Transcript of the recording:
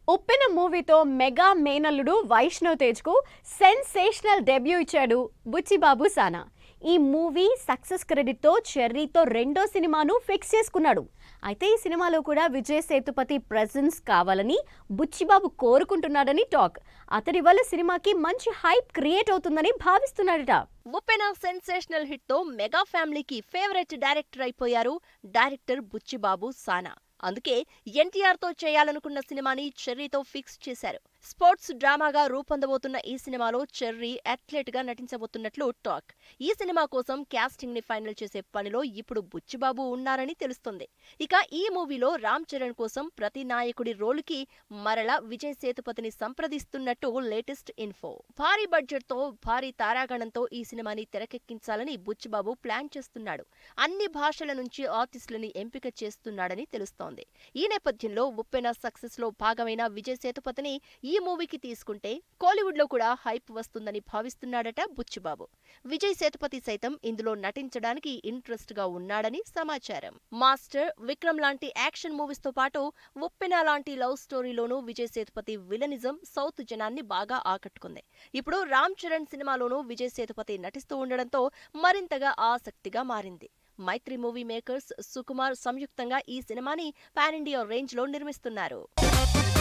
ఉప్పెన మూవీతో మెగా మేనల్లుడు Vaishnav తేజ్కు sensational debut ఇచ్చాడు బుచ్చిబాబు సానా ఈ మూవీ సక్సెస్ క్రెడిట్తో చెర్రీతో రెండో సినిమాను ఫిక్స్ చేసుకున్నాడు అయితే ఈ సినిమాలో కూడా విజయ్ సేతుపతి ప్రెజెన్స్ కావాలని బుచ్చిబాబు కోరుకుంటున్నాడని టాక్ అతడి వల్ల సినిమాకి మంచి హైప్ క్రియేట్ అవుతుందని భావిస్తున్నాడట ఉప్పెన సెన్సేషనల్ హిట్ తో మెగా ఫ్యామిలీకి ఫేవరెట్ డైరెక్టర్ అయిపోయారు డైరెక్టర్ బుచ్చిబాబు సానా అందుకే ఎన్టీఆర్ తో చేయాలనుకున్న సినిమాని చెర్రీతో ఫిక్స్ చేశారు స్పోర్ట్స్ డ్రామాగా రూపొందబోతున్న ఈ సినిమాలో చెర్రీ అథ్లెట్ గా నటించబోతున్నట్లు టాక్ ఈ సినిమా కోసం కాస్టింగ్ ని ఫైనల్ చేసే పనిలో ఇప్పుడు బుచ్చిబాబు ఉన్నారని తెలుస్తుంది ఇక ఈ మూవీలో రామ్ చరణ్ కోసం ప్రతి నాయకుడి రోలుకి మరల విజయ్ సేతుపతిని సంప్రదిస్తున్నట్టు లేటెస్ట్ ఇన్ఫో భారీ బడ్జెట్ తో భారీ తారాగణంతో ఈ సినిమాని తెరకెక్కించాలని బుచ్చిబాబు ప్లాన్ చేస్తున్నాడు అన్ని భాషల నుంచి ఆర్టిస్టులని ఎంపిక చేస్తున్నాడని తెలుస్తోంది ఈ నేపథ్యంలో ఉప్పెన సక్సెస్ లో భాగమైన విజయ్ సేతుపతిని ఈ మూవీకి తీసుకుంటే కోలీవుడ్ లో కూడా హైప్ వస్తుందని భావిస్తున్నాడట బుచ్చిబాబు విజయ్ సేతుపతి సైతం ఇందులో నటించడానికి ఇంట్రెస్ట్ గా ఉన్నాడని సమాచారం మాస్టర్ విక్రమ్ లాంటి యాక్షన్ మూవీస్ తో పాటు ఉప్పెన లాంటి లవ్ స్టోరీలోనూ విజయ్ సేతుపతి విలనిజం సౌత్ జనాన్ని బాగా ఆకట్టుకుంది ఇప్పుడు రామ్ చరణ్ సినిమాలోనూ విజయ్ సేతుపతి నటిస్తూ ఉండడంతో మరింతగా ఆసక్తిగా మారింది మైత్రి మూవీ మేకర్స్ సుకుమార్ సంయుక్తంగా ఈ సినిమాని పాన్ ఇండియా రేంజ్ లో నిర్మిస్తున్నారు